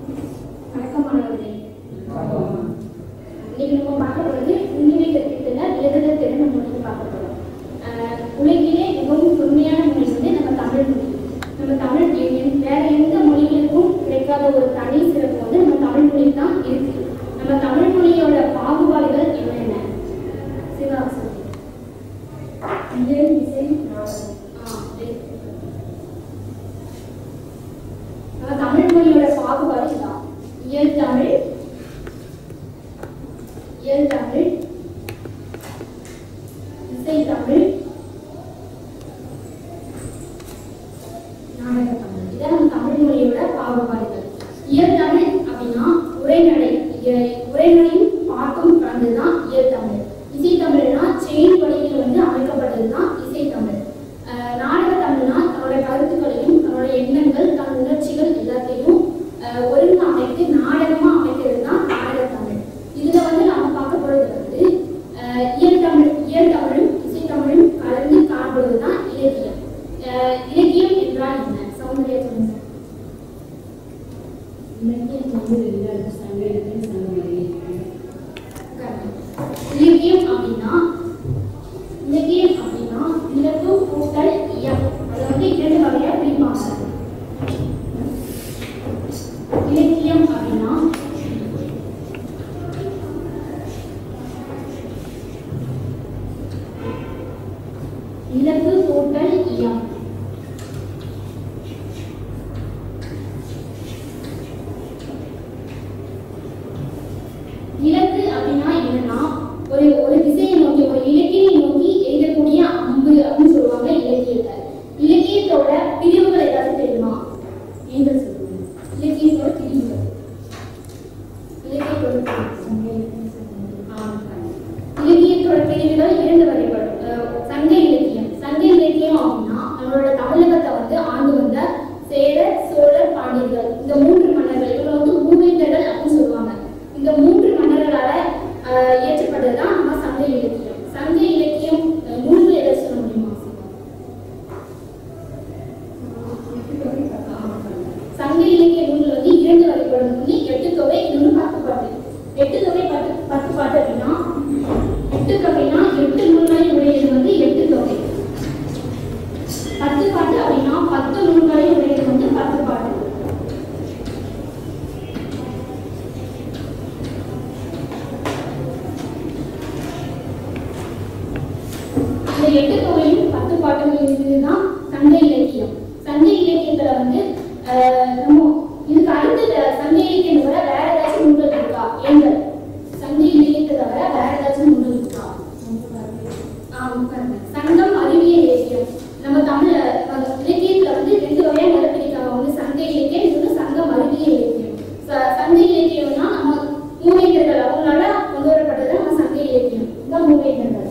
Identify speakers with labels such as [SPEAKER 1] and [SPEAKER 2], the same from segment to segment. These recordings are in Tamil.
[SPEAKER 1] வணக்கம் மாணவர்களே இன்னைக்கு நம்ம பார்க்க போகிறது உண்மையை கற்பித்தல எழுதுதல் திறன் நம்ம வந்து பார்க்க போகிறோம் ஆஹ் உலகிலே மிகவும் தொன்மையான மொழி வந்து நம்ம தமிழ் மொழி நம்ம தமிழ் மொழி வேற எந்த மொழிகளுக்கும் கிடைக்காத ஒரு தனி சிறப்பு வந்து நம்ம தமிழ் மொழி தான் இருக்கு நம்ம தமிழ் மொழியோட பாகுபாடுகள் என்னென்ன சிவா சொல்லு. இயல், இசை, நாடகம். ஆ, சரி. நம்ம தமிழ் மொழியோட பாகுபாடு இதான் இயல் தமிழ் இயல் தமிழ் இசை தமிழ் நாடக தமிழ் இதான் நம்ம தமிழ் மொழியோட பாகுபாடுகள் இயல் தமிழ் அப்படின்னா உரைநடை இய- உரைநடையும் பாட்டும் கலந்ததுதான் இயல் தமிழ் இசை தமிழ்னா செயின் வடிவில் வந்து அமைக்கப்பட்டதுதான் இசை தமிழ் அஹ் நாடக தமிழ்னா தன்னோட கருத்துக்களையும் தன்னோட எண்ணங்கள் தன் உணர்ச்சிகள் எல்லாத்தையும் அஹ் ஒருங்கு அமைத்து நாடகமா அமைக்கிறது தான் நாடக தமிழ் இதுல வந்து நாம பார்க்க போறது வந்து அஹ் இயல் தமிழ் இயல் தமிழும் இசை தமிழும் கலந்து காணப்படுவது தான் இலக்கியம் அஹ் இலக்கியம் என்றால் என்ன சௌந்தர்யா சொல்லுங்க
[SPEAKER 2] இலக்கியம் வந்து ரெண்டாவது சங்க இலக்கியம் சங்க இலக்கியம்
[SPEAKER 1] இலக்கியம் அப்படின்னா இலக்கியம் அப்படின்னா இலக்கு கூட்டல் இயம் அதை வந்து இரண்டு வகையா பிரிப்பாங்க இலக்கியம் அப்படின்னா இலக்கு கூட்டல் இயம் இலக்கு அப்படின்னா என்னன்னா ஒரு ஒரு திசையை நோக்கி ஒரு இலக்கியை நோக்கி எழுதக்கூடிய அம்பு அப்படின்னு சொல்லுவாங்க இலக்கியத்தை இலக்கியத்தோட பிரிவுகள் ஏதாவது தெரியுமா நீங்கள் சொல்லுங்க இலக்கியத்தோட பிரிவுகள் இலக்கியத்தோட பிரிவுகள். ஆ, இலக்கியத்தோட பிரிவுகள் இரண்டு வகைப்படும் அஹ், சங்க இலக்கியம் சங்க இலக்கியம் அப்படின்னா நம்மளோட தமிழகத்தை வந்து ஆண்டு வந்த சேரர் சோழர் பாண்டியர்கள் இந்த மூன்று மன்னர்கள் இவங்க வந்து மூவேந்தர்கள் அப்படின்னு சொல்லுவாங்க இந்த மூன்று மன்னர்களால அஹ், இயற்றப்பட்டதுதான் நம்ம சங்க இலக்கியம் சங்க இலக்கியம் அஹ், நூல்கள் எதை சொல்ல முடியுமா சங்க இலக்கிய நூல்கள் வந்து இரண்டு வகைப்படும் ஒன்று எட்டு தொகை இன்னொன்று பத்து பாட்டு எட்டு தொகை பத்து பத்து பாட்டு அப்படின்னா எட்டு தொகைனா எட்டு நூல்களை உடையது வந்து எட்டு தொகை பத்து பாட்டு அப்படின்னா பத்து நூல்களை உடையது வந்து பத்து பாட்டு இந்த எட்டு தொகையும் பத்து பாட்டும் இதுதான் சங்க இலக்கியம் சங்க இலக்கியத்துல வந்து ஆஹ், நம்ம இதுக்கு அடுத்து வே- சங்க இலக்கியம் தவிர வேற ஏதாச்சும் நூல்கள் இருக்கா ஏங்கள் சங்க இலக்கியத்தை தவிர வேற ஏதாச்சும் நூல்கள் இருக்கா ஆ, உட்காருங்க. சங்கம் அறிவியல் இலக்கியம் நம்ம தமிழ் நம்ம இலக்கியத்துல வந்து ரெண்டு வகையா நிலப்பிரிக்காங்க ஒன்று சங்க இலக்கியம் இன்னொன்று சங்கம் அறிவியல் இலக்கியம் ச- சங்க இலக்கியம்னா நம்ம மூவேந்தர்கள் அவங்களால கொண்டு வரப்பட்டது நம்ம சங்க இலக்கியம் இந்த மூவேந்தர்கள்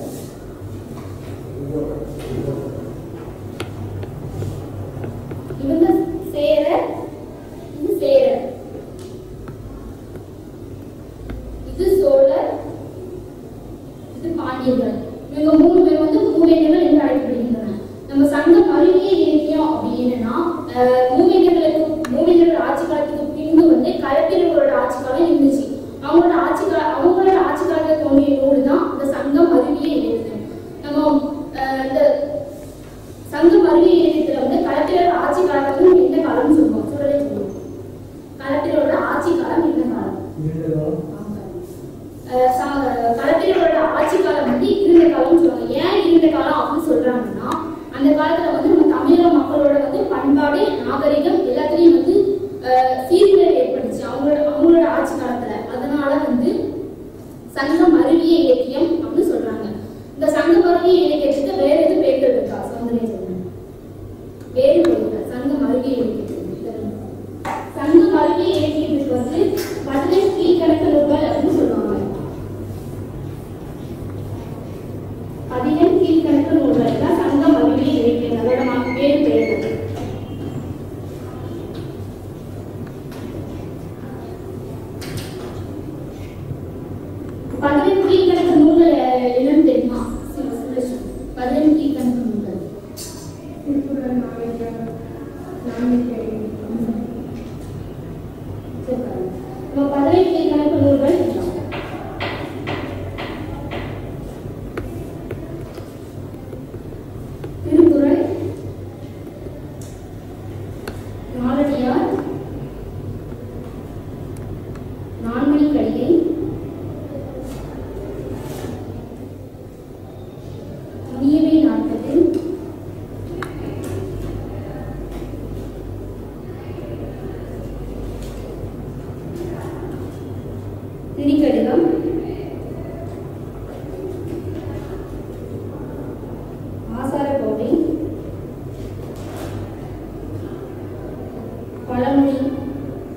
[SPEAKER 1] இவங்க சேர இது சேரர் இது சோழர் இது பாண்டியர்கள் இவங்க மூணு பேர் வந்து மூவேந்தர்கள் என்று அழைக்கப்படுகின்றன நம்ம சங்கம் அறிவியல் இலக்கியம் அப்படின்னா அஹ், மூவேந்தர்களுக்கு மூவேந்தர்கள் ஆட்சி காலத்துக்கு பின்பு வந்து கலப்பிரர்களோட ஆட்சி காலம் இருந்துச்சு அவங்களோட ஆட்சி கால அவங்களோட ஆட்சி காலத்தில் தோன்றிய நூல் தான் இந்த சங்கம் அறிவியல் இலக்கியம் நம்ம அஹ், இந்த சங்கம் அறிவியல் இலக்கியத்துல வந்து கலப்பிரர் ஆட்சி காலத்தை வந்து நம்ம என்ன காலம்னு சொல்லுவோம் சொல்லலே சொல்லுவோம் கலப்பிரரோட ஆட்சி காலம் என்ன காலம் அஹ் ச- களப்பிரரோட ஆட்சி காலம் வந்து இருந்த காலம்னு சொல்லுவாங்க ஏன் இருந்த காலம் அப்படின்னு சொல்றாங்கன்னா அந்த காலத்துல வந்து நம்ம தமிழக மக்களோட வந்து பண்பாடு நாகரிகம் எல்லாத்துலயும் வந்து அஹ், சீர்குலைவு ஏற்பட்டுச்சு அவங்களோட அவங்களோட ஆட்சி காலத்துல அதனால வந்து சங்கம் அறிவியல் இலக்கியம் அப்படின்னு சொல்றாங்க இந்த சங்கம் அறிவியல் இலக்கியத்துக்கு வேற எது பெயர்கள் இருக்கா சௌந்தர்யா சொல்லுங்க வேறு பெயர்கள் சங்கம் அறிவியல் இலக்கியத்துக்கு சங்கம் அறிவியல் இலக்கியத்துக்கு வந்து பதினெட்டு கீழ்கணக்கு நூல்கள் அப்படின்னு சொல்லுவாங்க பதினெண் கீழ்கணக்கு நூல்கள் தான் சங்கம் அறிவியல் இலக்கியம் அதோட மா- வேறு பெயர்கள் பதினெண் கீழ்கணக்கு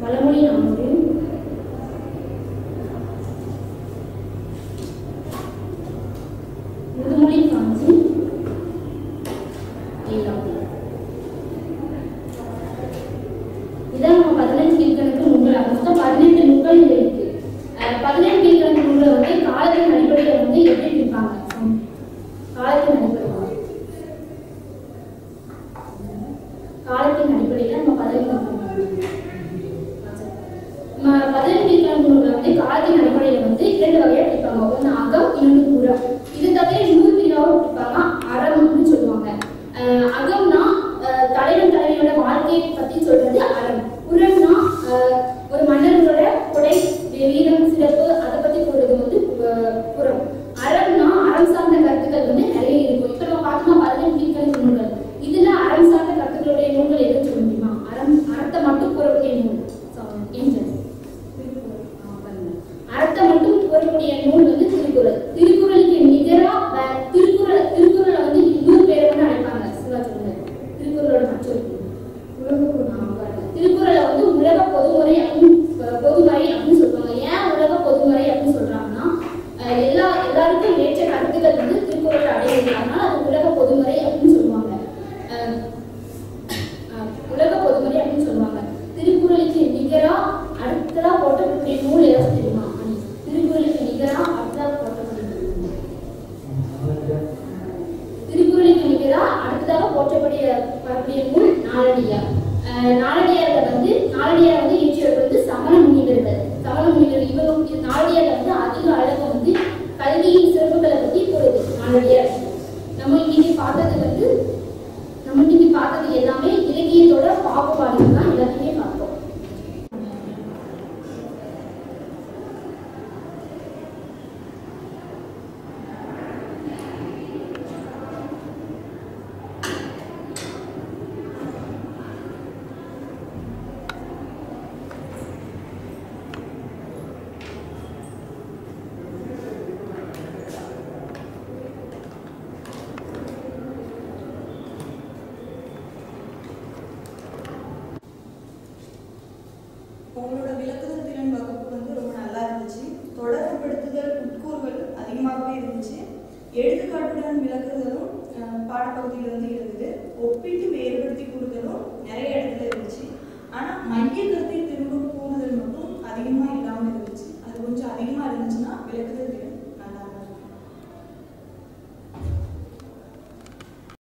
[SPEAKER 1] வளமொழி நானூறு முதுமொழி காஞ்சி ஏழாவது இதான் நம்ம பதினெட்டு கீழ்கணக்கு நூல்கள் மொத்தம் பதினெட்டு நூல்கள் இதுல இருக்கு அஹ் பதினெட்டு கீழ்கணக்கு நூல்களை வந்து காலத்தின் அடிப்படையில் வந்து எப்படி பிரிப்பாங்க காலத்தின் அடிப்படையில் காலத்தின் அடிப்படையில் நம்ம பதினெட்டு நம்ம பதினெட்டு கீழ்கணக்கு நூல்களை வந்து காலத்தின் அடிப்படையில் வந்து இரண்டு வகையா பிரிப்பாங்க ஒன்று அகம் இன்னொன்று புறம் இது தவிர இன்னொரு பிரிவாகவும் பிரிப்பாங்க அறம்னு சொல்லுவாங்க அஹ் அகம்னா அஹ் தலைவன் தலைவியோட வாழ்க்கையை பத்தி சொல்றது அறம் புறம்னா அஹ் ஒரு மன்னர்களோட கொடை வீரம் சிறப்பு அதை பத்தி சொல்றது வந்து பு- புறம் அறம்னா அறம் சார்ந்த கருத்துக்கள் வந்து நிறைய இருக்கும் இப்ப நம்ம பார்த்தோம்னா பதினெட்டு கீழ்கணக்கு நூல்கள் இதுல அறம் சார்ந்த கருத்துக்களுடைய நூல்கள் எதுவும் சொல்ல முடியுமா அறம் அறத்தை மட்டும் கூறக்கூடிய நூல் ஏஞ்சல் அர்த்தம் மட்டும் கூறக்கூடிய நூல் வந்து திருக்குறள் திருக்குறளுக்கு நிகரா வே- திருக்குறள் திருக்குறளை வந்து இன்னொரு பேரை வந்து அழைப்பாங்க சிவா சொல்லுங்க திருக்குறளோட மற்றொரு பேர். ஆ, பாருங்க. திருக்குறளை வந்து உலக பொதுமுறை அப்படின்னு அஹ், பொதுமறை அப்படின்னு சொல்லுவாங்க ஏன் உலக பொதுமறை அப்படின்னு சொல்றாங்கன்னா அஹ், எல்லா எல்லாருக்கும் ஏற்ற கருத்துக்கள் வந்து திருக்குறள் அடையுது அதனால அது உலக பொதுமறை அப்படின்னு சொல்லுவாங்க அஹ், அஹ், உலக பொதுமறை அப்படின்னு சொல்லுவாங்க திருக்குறளுக்கு நிகரா அடுத்ததா போட்டக்கூடிய நூல் ஏதாவது தெரியுமா அனி? திருக்குறளுக்கு நிகரா அடுத்ததா போட்டக்கூடிய நூல் திருக்குறளுக்கு நிகரா அடுத்ததாக போற்றக்கூடிய வரக்கூடிய நூல் நாலடியார் அஹ் நாலடியார்ல வந்து நாலடியார் வந்து இயற்றியவர் வந்து சமண முனிவர்கள் சமண முனிவர்கள் இவங்க நாலடியார்ல வந்து அதிக அளவு வந்து கல்வியின் சிறப்புகளை பத்தி கூறுது நாலடியார் நம்ம இன்னைக்கு பார்த்தது வந்து நம்ம இன்னைக்கு பார்த்தது எல்லாமே இலக்கியத்தோட பாகுபாடுகள் தான் எல்லாத்தையுமே பார்த்தோம்
[SPEAKER 3] உங்களோட விளக்குதல் திறன் வகுப்பு வந்து ரொம்ப நல்லா இருந்துச்சு தொடர்புபடுத்துதல் உட்கூறுகள் அதிகமாகவே இருந்துச்சு எடுத்துக்காட்டுடன் விளக்குதலும் அஹ், பாடப்பகுதியில் வந்து இருந்தது ஒப்பிட்டு வேறுபடுத்தி கூறுதலும் நிறைய இடத்துல இருந்துச்சு ஆனால் மைய கருத்தை திரும்ப கூறுதல் மட்டும் அதிகமாக இல்லாமல் இருந்துச்சு அது கொஞ்சம் அதிகமாக இருந்துச்சுன்னா விளக்குதல் திறன்